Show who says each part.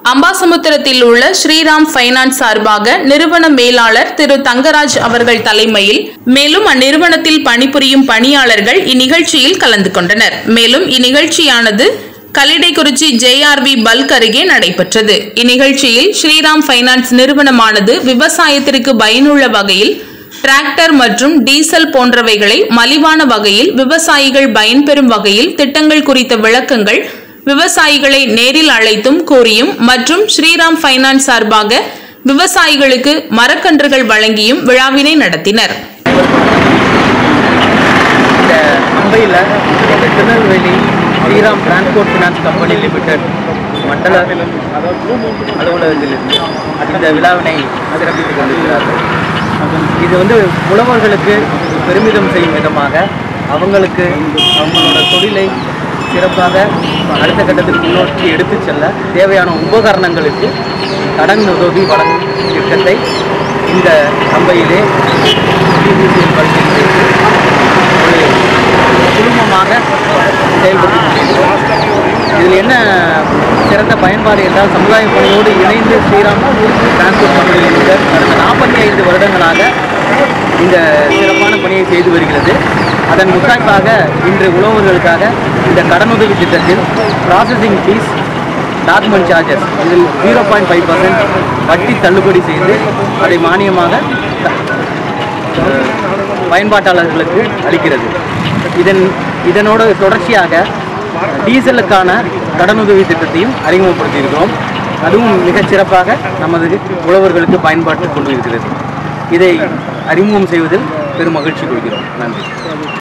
Speaker 1: அம்பாசமுத்திரத்தில் உள்ள ஸ்ரீராம் ஃபைனான்ஸ் சார்பாக நிறுவன மேலாளர் திரு தங்கராஜ் அவர்கள் தலைமையில் மேலும் அந்நிறுவனத்தில் பணிபுரியும் பணியாளர்கள் இந்நிகழ்ச்சியில் கலந்து கொண்டனர் மேலும் இந்நிகழ்ச்சியானது கல்லிடைக்குறிச்சி ஜேஆர்வி பல்க் அருகே நடைபெற்றது இந்நிகழ்ச்சியில் ஸ்ரீராம் ஃபைனான்ஸ் நிறுவனமானது விவசாயத்திற்கு பயனுள்ள வகையில் டிராக்டர் மற்றும் டீசல் போன்றவைகளை மலிவான வகையில் விவசாயிகள் பயன்பெறும் வகையில் திட்டங்கள் குறித்த விளக்கங்கள் விவசாயிகளை நேரில் அழைத்தும் கூறியும் மற்றும் ஸ்ரீராம் ஃபைனான்ஸ் சார்பாக விவசாயிகளுக்கு மரக்கன்றுகள் வழங்கியும் விழாவினை நடத்தினர்
Speaker 2: இந்த மும்பையில் இந்த Tirunelveli Shriram transport finance company limited மண்டல அலுவலகத்திலிருந்து இந்த விழாவினை சிறப்பித்துக் கொண்டிருக்கிறார்கள் இது வந்து உழவர்களுக்கு பெருமிதம் செய்யும் விதமாக அவங்களுக்கு அவங்களோட தொழிலை சிறப்பாக அடுத்த கட்டத்துக்கு முன்னோக்கி எடுத்துச் செல்ல தேவையான உபகரணங்களுக்கு கடன் உதவி வழங்கும் திட்டத்தை இந்த சபையிலே TBCL பல்கலைக்கழகம் செய்து ஒரு குழுமமாக செயல்பட்டு கொண்டிருக்கிறோம் இதில் என்ன சிறந்த பயன்பாடு என்றால் சமுதாய பணியோடு இணைந்து ஸ்ரீராம் டிரான்ஸ்போர்ட் கம்பெனி லிமிடெட் கடந்த நாற்பத்தி ஐந்து வருடங்களாக இந்த சிறப்பான பணியை செய்து வருகிறது அதன் முத்தாய்ப்பாக இன்று உழவர்களுக்காக இந்த கடனுதவி திட்டத்தில் ப்ராசஸிங் ஃபீஸ் டாக்குமெண்ட் சார்ஜஸ் இதில் ஜீரோ பாயிண்ட் ஃபைவ் பர்சன்ட் வட்டி தள்ளுபடி செய்து அதை மானியமாக அஹ், பயன்பாட்டாளர்களுக்கு அளிக்கிறது இதன் இதனோட தொடர்ச்சியாக டீசலுக்கான கடனுதவி திட்டத்தையும் அறிமுகப்படுத்தியிருக்கிறோம் அதுவும் மிகச் சிறப்பாக நமது உழவர்களுக்கு பயன்பாட்டு கொண்டு இருக்கிறது இதை அறிமுகம் செய்வதில் பெரும் மகிழ்ச்சி கொள்கிறோம் நன்றி